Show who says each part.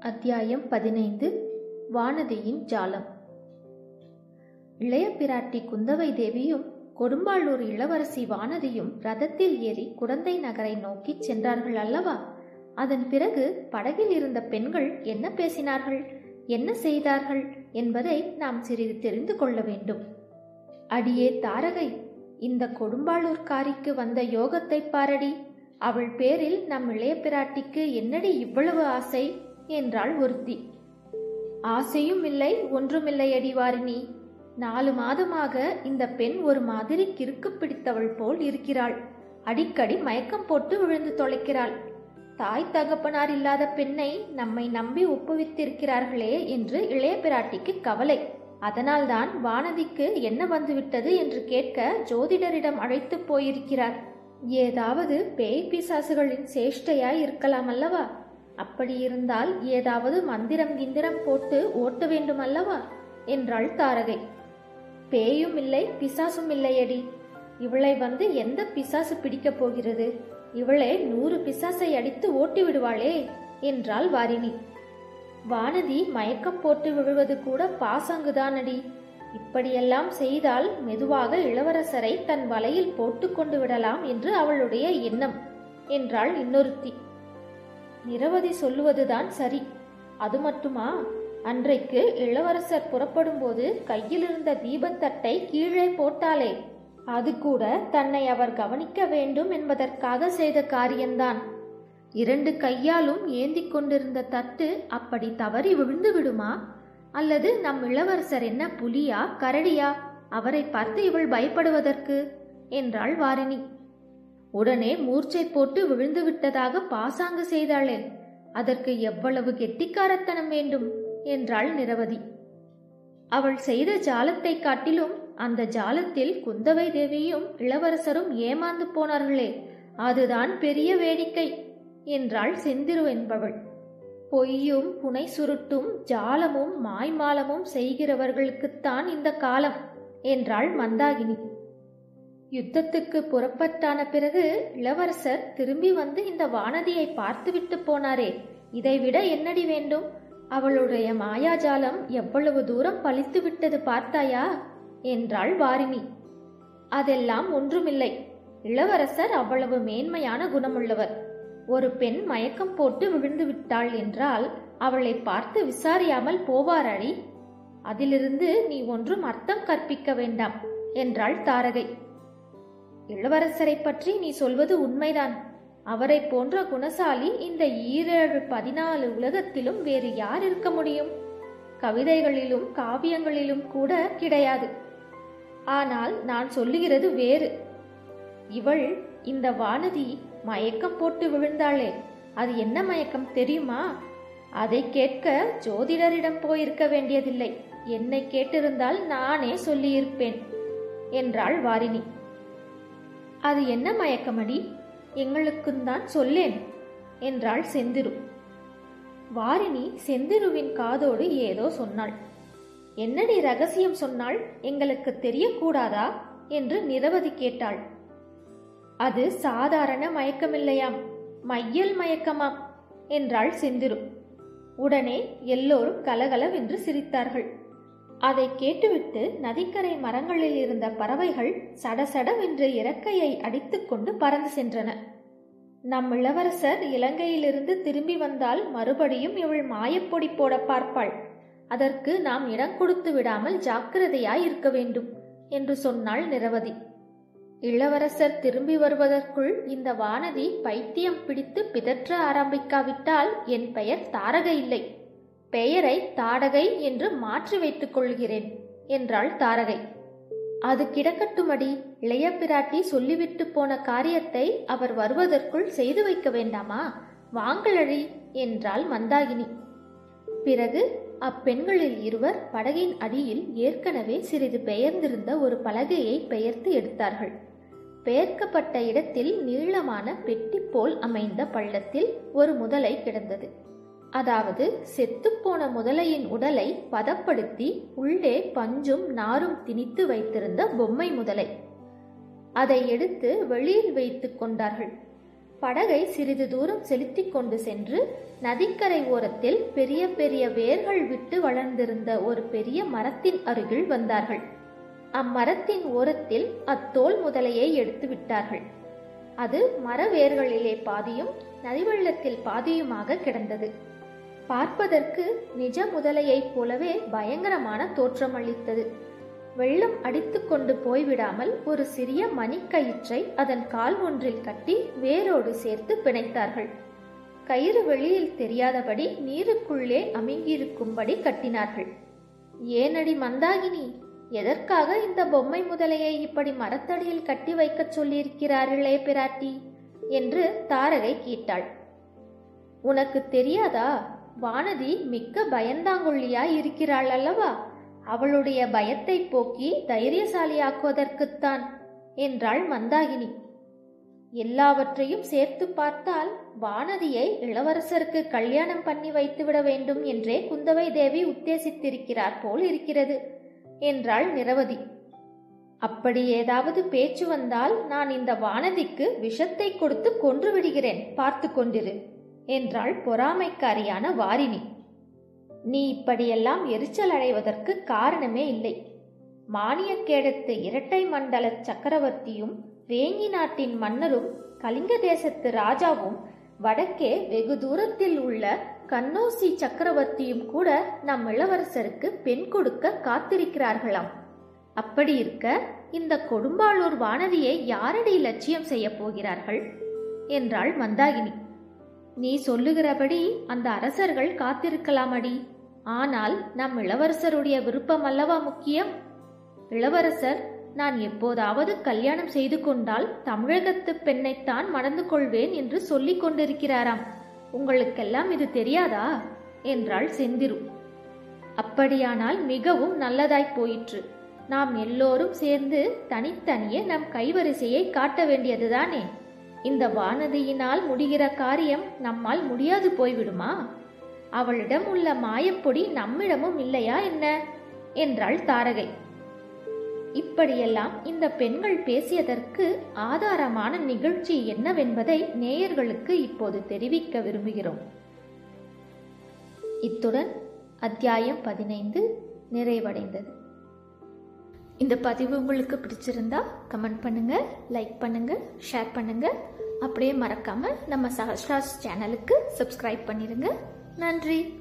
Speaker 1: அத்தியாயம் பதினைந்து வானதியின் ஜாலம் இளைய பிராட்டி குந்தவை தேவியும் கொடும்பாளூர் இளவரசி வானதியும் ரதத்தில் ஏறி குடந்தை நகரை நோக்கிச் சென்றார்கள் அல்லவா அதன் பிறகு படகில் இருந்த பெண்கள் என்ன பேசினார்கள் என்ன செய்தார்கள் என்பதை நாம் சிறிது தெரிந்து கொள்ள வேண்டும் அடியே தாரகை இந்த கொடும்பாளூர்காரிக்கு வந்த யோகத்தை பாரடி அவள் பேரில் நம் இளைய பிராட்டிக்கு என்னடி இவ்வளவு ஆசை என்றாள் ஒருத்தி ஆசையும் இல்லை ஒன்றுமில்லை அடிவாரினி நாலு மாதமாக இந்த பெண் ஒரு மாதிரி கிறுக்கு பிடித்தவள் போல் இருக்கிறாள் அடிக்கடி மயக்கம் போட்டு விழுந்து தொலைக்கிறாள் தாய் தகப்பனார் இல்லாத பெண்ணை நம்மை நம்பி ஒப்புவித்திருக்கிறார்களே என்று இளைய பிராட்டிக்கு கவலை அதனால்தான் வானதிக்கு என்ன வந்துவிட்டது என்று கேட்க ஜோதிடரிடம் அழைத்து போயிருக்கிறார் ஏதாவது பேய் பிசாசுகளின் சேஷ்டையாய் இருக்கலாம் அல்லவா அப்படி இருந்தால் ஏதாவது மந்திரம் கிந்திரம் போட்டு ஓட்ட வேண்டும் அல்லவா என்றாள் தாரகை பேயும் இல்லை பிசாசும் இல்லையடி இவளை வந்து எந்த பிசாசு பிடிக்கப் போகிறது இவளே நூறு பிசாசை அடித்து ஓட்டி விடுவாளே என்றாள் வாரிணி வானதி மயக்கம் போட்டு விழுவது கூட பாசாங்குதானடி இப்படியெல்லாம் செய்தால் மெதுவாக இளவரசரை தன் வலையில் போட்டு கொண்டு விடலாம் என்று அவளுடைய எண்ணம் என்றாள் இன்னொருத்தி நிரவதி சொல்லுவதுதான் சரி அது மட்டுமா அன்றைக்கு இளவரசர் புறப்படும்போது கையில் இருந்த தீபத்தட்டை கீழே போட்டாலே அது கூட தன்னை அவர் கவனிக்க வேண்டும் என்பதற்காக செய்த காரியம்தான் இரண்டு கையாலும் ஏந்தி கொண்டிருந்த தட்டு அப்படி தவறி விழுந்து விடுமா அல்லது நம் இளவரசர் என்ன புலியா கரடியா அவரை பார்த்து இவள் பயப்படுவதற்கு என்றாள் வாரிணி உடனே மூர்ச்சை போட்டு விழுந்து விட்டதாக பாசாங்கு செய்தாளே அதற்கு எவ்வளவு கெட்டிக்காரத்தனம் வேண்டும் என்றாள் நிரவதி அவள் செய்த ஜாலத்தை காட்டிலும் அந்த ஜாலத்தில் குந்தவை தேவியும் இளவரசரும் ஏமாந்து போனார்களே அதுதான் பெரிய வேடிக்கை என்றாள் செந்திரு என்பவள் பொய்யும் புனை சுருட்டும் ஜாலமும் மாய்மாலமும் செய்கிறவர்களுக்குத்தான் இந்த காலம் என்றாள் மந்தாகினி யுத்தத்துக்கு புறப்பட்டான பிறகு இளவரசர் திரும்பி வந்து இந்த வானதியை பார்த்துவிட்டு போனாரே இதைவிட என்னடி வேண்டும் அவளுடைய மாயாஜாலம் எவ்வளவு தூரம் பழித்து விட்டது பார்த்தாயா என்றாள் வாரிணி அதெல்லாம் ஒன்றுமில்லை இளவரசர் அவ்வளவு மேன்மையான குணமுள்ளவர் ஒரு பெண் மயக்கம் போட்டு விழுந்து விட்டாள் என்றால் அவளை பார்த்து விசாரியாமல் போவாரடி அதிலிருந்து நீ ஒன்றும் அர்த்தம் கற்பிக்க வேண்டாம் என்றாள் தாரகை இளவரசரை பற்றி நீ சொல்வது உண்மைதான் அவரை போன்ற குணசாலி இந்த ஈரேழு பதினாலு உலகத்திலும் வேறு யார் இருக்க முடியும் கவிதைகளிலும் காவியங்களிலும் கூட கிடையாது ஆனால் நான் சொல்லுகிறது வேறு இவள் இந்த வானதி மயக்கம் போட்டு விழுந்தாளே அது என்ன மயக்கம் தெரியுமா அதை கேட்க ஜோதிடரிடம் போயிருக்க வேண்டியதில்லை என்னை கேட்டிருந்தால் நானே சொல்லியிருப்பேன் என்றாள் வாரிணி அது என்ன மயக்கமடி எங்களுக்கும் தான் சொல்லேன் என்றாள் செந்திரு வாரிணி செந்திருவின் காதோடு ஏதோ சொன்னாள் என்னடி ரகசியம் சொன்னாள் எங்களுக்கு தெரியக்கூடாதா என்று நிரவதி கேட்டாள் அது சாதாரண மயக்கமில்லையாம் மையல் மயக்கமாம் என்றாள் செந்திரு உடனே எல்லோரும் கலகலவென்று சிரித்தார்கள் அதை கேட்டுவிட்டு நதிக்கரை மரங்களில் இருந்த பறவைகள் சடசடவென்று இறக்கையை அடித்துக்கொண்டு பறந்து சென்றன நம் இளவரசர் இலங்கையிலிருந்து திரும்பி வந்தால் மறுபடியும் இவள் மாயப்பொடி போட பார்ப்பாள் அதற்கு நாம் இடம் கொடுத்து விடாமல் ஜாக்கிரதையாய் இருக்க வேண்டும் என்று சொன்னாள் நிரவதி இளவரசர் திரும்பி வருவதற்குள் இந்த வானதி பைத்தியம் பிடித்து பிதற்ற ஆரம்பிக்காவிட்டால் என் பெயர் தாரகை இல்லை பெயரை தாடகை என்று மாற்றி வைத்துக் கொள்கிறேன் என்றாள் தாரகை அது கிடக்கட்டுமடி இளைய பிராட்டி சொல்லிவிட்டு போன காரியத்தை அவர் வருவதற்குள் செய்து வைக்க வேண்டாமா வாங்களழி என்றாள் மந்தாகினி பிறகு அப்பெண்களில் இருவர் படகின் அடியில் ஏற்கனவே சிறிது பெயர்ந்திருந்த ஒரு பலகையை பெயர்த்து எடுத்தார்கள் பெயர்க்கப்பட்ட இடத்தில் நீளமான பெட்டி போல் அமைந்த பள்ளத்தில் ஒரு முதலை கிடந்தது அதாவது செத்துப்போன முதலையின் உடலை பதப்படுத்தி உள்ளே பஞ்சும் நாரும் திணித்து வைத்திருந்த பொம்மை முதலை அதை எடுத்து வெளியில் வைத்துக் கொண்டார்கள் படகை சிறிது தூரம் செலுத்திக் கொண்டு சென்று நதிக்கரை ஓரத்தில் பெரிய பெரிய வேர்கள் விட்டு வளர்ந்திருந்த ஒரு பெரிய மரத்தின் அருகில் வந்தார்கள் அம்மரத்தின் ஓரத்தில் அத்தோல் முதலையை எடுத்து விட்டார்கள் அது மர வேர்களிலே பாதியும் நதிவெள்ளத்தில் பாதியுமாக கிடந்தது பார்ப்பதற்கு நிஜ முதலையைப் போலவே பயங்கரமான தோற்றமளித்தது வெள்ளம் அடித்து கொண்டு போய்விடாமல் ஒரு சிறிய மணிக்கயிற்றை அதன் கால் ஒன்றில் கட்டி வேரோடு சேர்த்து பிணைத்தார்கள் கயிறு வெளியில் தெரியாதபடி நீருக்குள்ளே அமுங்கியிருக்கும்படி கட்டினார்கள் ஏனடி மந்தாகினி எதற்காக இந்த பொம்மை முதலையை இப்படி மரத்தடியில் கட்டி வைக்கச் சொல்லியிருக்கிறார்களே பிராட்டி என்று தாரகை கேட்டாள் உனக்கு தெரியாதா வானதி மிக்க பயந்தாங்கொள்ளியாய் இருக்கிறாள் அல்லவா அவளுடைய பயத்தை போக்கி தைரியசாலியாக்குவதற்குத்தான் என்றாள் மந்தாகினி எல்லாவற்றையும் சேர்த்து பார்த்தால் வானதியை இளவரசருக்கு கல்யாணம் பண்ணி வைத்துவிட வேண்டும் என்றே குந்தவை தேவி உத்தேசித்திருக்கிறார் போல் இருக்கிறது என்றாள் நிரவதி அப்படி ஏதாவது பேச்சு வந்தால் நான் இந்த வானதிக்கு விஷத்தை கொடுத்து கொன்று விடுகிறேன் பார்த்து கொண்டிரு என்றாள் பொறாமைக்காரியான வாரிணி நீ இப்படியெல்லாம் எரிச்சல் அடைவதற்கு காரணமே இல்லை மானியக்கேடத்து இரட்டை மண்டல சக்கரவர்த்தியும் வேங்கி நாட்டின் மன்னரும் கலிங்க தேசத்து ராஜாவும் வடக்கே வெகு தூரத்தில் உள்ள கன்னோசி சக்கரவர்த்தியும் கூட நம் இளவரசருக்கு பெண் கொடுக்க காத்திருக்கிறார்களாம் அப்படி இருக்க இந்த கொடும்பாளூர் வானதியை யாரடி லட்சியம் செய்ய போகிறார்கள் என்றாள் மந்தாகினி நீ சொல்லுகிறபடி அந்த அரசர்கள் காத்திருக்கலாமடி ஆனால் நம் இளவரசருடைய விருப்பம் அல்லவா முக்கியம் இளவரசர் நான் எப்போதாவது கல்யாணம் செய்து கொண்டால் தமிழகத்து பெண்ணைத்தான் மணந்து கொள்வேன் என்று சொல்லிக் கொண்டிருக்கிறாராம் உங்களுக்கெல்லாம் இது தெரியாதா என்றாள் செந்திரு அப்படியானால் மிகவும் நல்லதாய் போயிற்று நாம் எல்லோரும் சேர்ந்து தனித்தனியே நம் கைவரிசையை காட்ட வேண்டியதுதானே இந்த வானதியினால் முடிகிற காரியம் நம்மால் முடியாது போய்விடுமா அவளிடம் உள்ள மாயப்பொடி நம்மிடமும் இல்லையா என்ன என்றாள் தாரகை இப்படியெல்லாம் இந்த பெண்கள் பேசியதற்கு ஆதாரமான நிகழ்ச்சி என்னவென்பதை நேயர்களுக்கு இப்போது தெரிவிக்க விரும்புகிறோம் இத்துடன் அத்தியாயம் பதினைந்து நிறைவடைந்தது இந்த பதிவு உங்களுக்கு பிடிச்சிருந்தா கமெண்ட் பண்ணுங்க லைக் பண்ணுங்க ஷேர் பண்ணுங்க அப்படியே மறக்காம நம்ம சஹஸ்ராஸ் சேனலுக்கு சப்ஸ்கிரைப் பண்ணிருங்க நன்றி